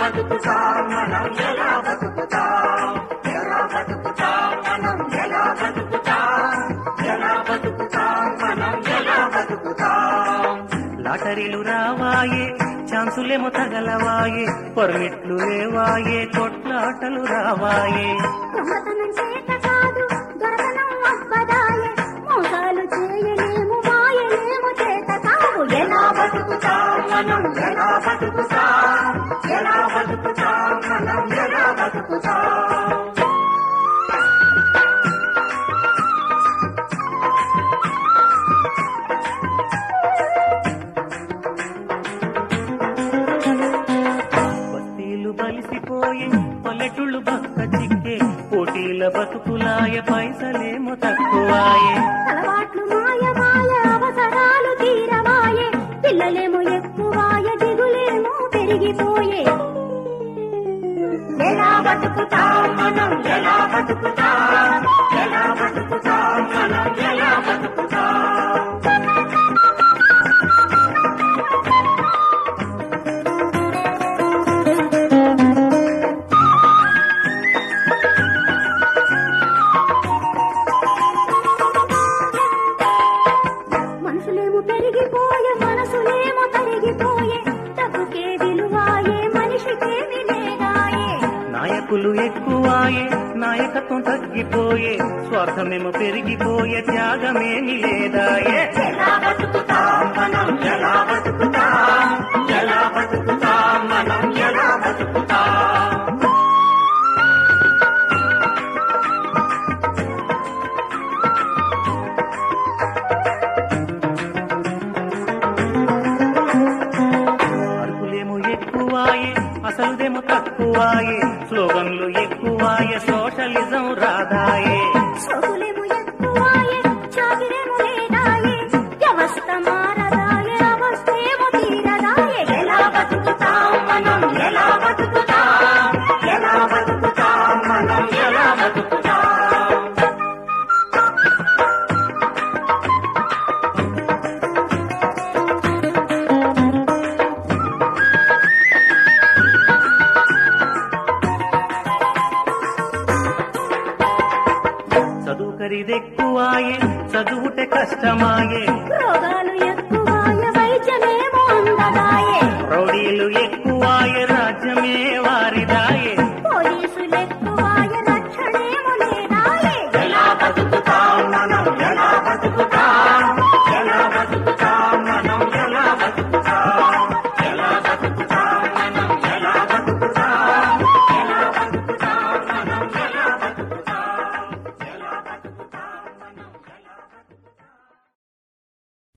బతుకుతాం మనం ఎలా బతుకుతాం ఎలా బతుకుతాం మనం ఎలా బతుకుతాం ఎలా బతుకుతాం మనం ఎలా బతుకుతాం లాటరీలు రావాయే ఛాన్సులేమో తగలవాయే పర్మిట్లు లేవాయే కొట్లాటలు రావాయే దొంగతనం చేత కాదు దొరకనం అబ్బదాయే మోసాలు చేయలేము మాయలేము చేత కాదు ఎలా బతుకుతాం మనం ఎలా బతుకుతాం ఎలా బతుకుతాం మనం ఎలా బతుకుతాం బస్తీలు బలిసిపోయే పల్లెటూళ్ళు బక్క చిక్కే పోటీల బతుకులాయ పైసలేమో తక్కువాయే అలవాట్లు మాయ మాయ అవసరాలు తీరవాయే పిల్లలేమో ఎక్కువాయ దిగులేమో పెరిగిపోయే ఎలా బతుకుతాం మనం ఎలా బతుకుతాం ఎలా బతుకుతాం మనం ఎలా బతుకుతాం మనుషులేమో పెరిగిపోయే మనసులేమో తరిగిపోయే తప్పుకే విలువాయే మనిషికేమి లేదాయే నాయకులు ఎక్కువాయే నాయకత్వం తగ్గిపోయే స్వార్థమేమో పెరిగిపోయే త్యాగమేమి లేదాయే ఎలా బతుకుతాం మనం ఎలా బతుకుతాం ఎలా బతుకుతాం మనం ఎలా బతుకుతాం అరుపులేమో ఎక్కువాయే అసలుదేమో తక్కువాయే స్లోగన్లు ఎక్కువాయే సోషలిజం రాదాయే సోకులేమో ఎక్కువాయే చాకిరేమో లేదాయే వ్యవస్థ మారదాయే అవస్థేమో తీరదాయే ఎలా బతుకుతాం మనం ఎలా బతుకుతాం ఎలా బతుకుతాం మనం ఎలా బతుకుతాం చదువు ఖరీదెక్కువాయే చదువుటే కష్టమాయే రోగాలు ఎక్కువాయే వైద్యమేమో అందదాయే రౌడీలు ఎక్కువాయే రాజ్యమే వారి